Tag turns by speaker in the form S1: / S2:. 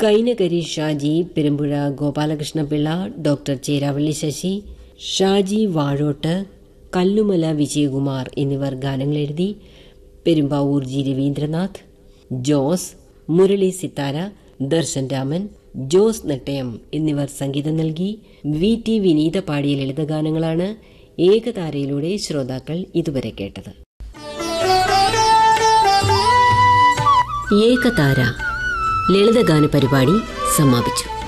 S1: Kainakari Shaji Perumpuzha Gopalakrishnapillai doctor Cheravally Sasi Shaji Vazhottu Kallumala Vijayakumar എന്നിവർ ഗാനങ്ങൾ എഴുതി Perumbavoor G Raveendranath Jose Murali Sithara Darshan Raman Jose Nettayam എന്നിവർ സംഗീതം നൽകി വി ടി വിനീത പാടിയ ലളിതഗാനങ്ങളാണ് ഏകതാരയിലൂടെ ശ്രോതാക്കൾ ഇതുവരെ കേട്ടത് ഏകതാര ലളിതഗാന പരിപാടി സമാപിച്ചു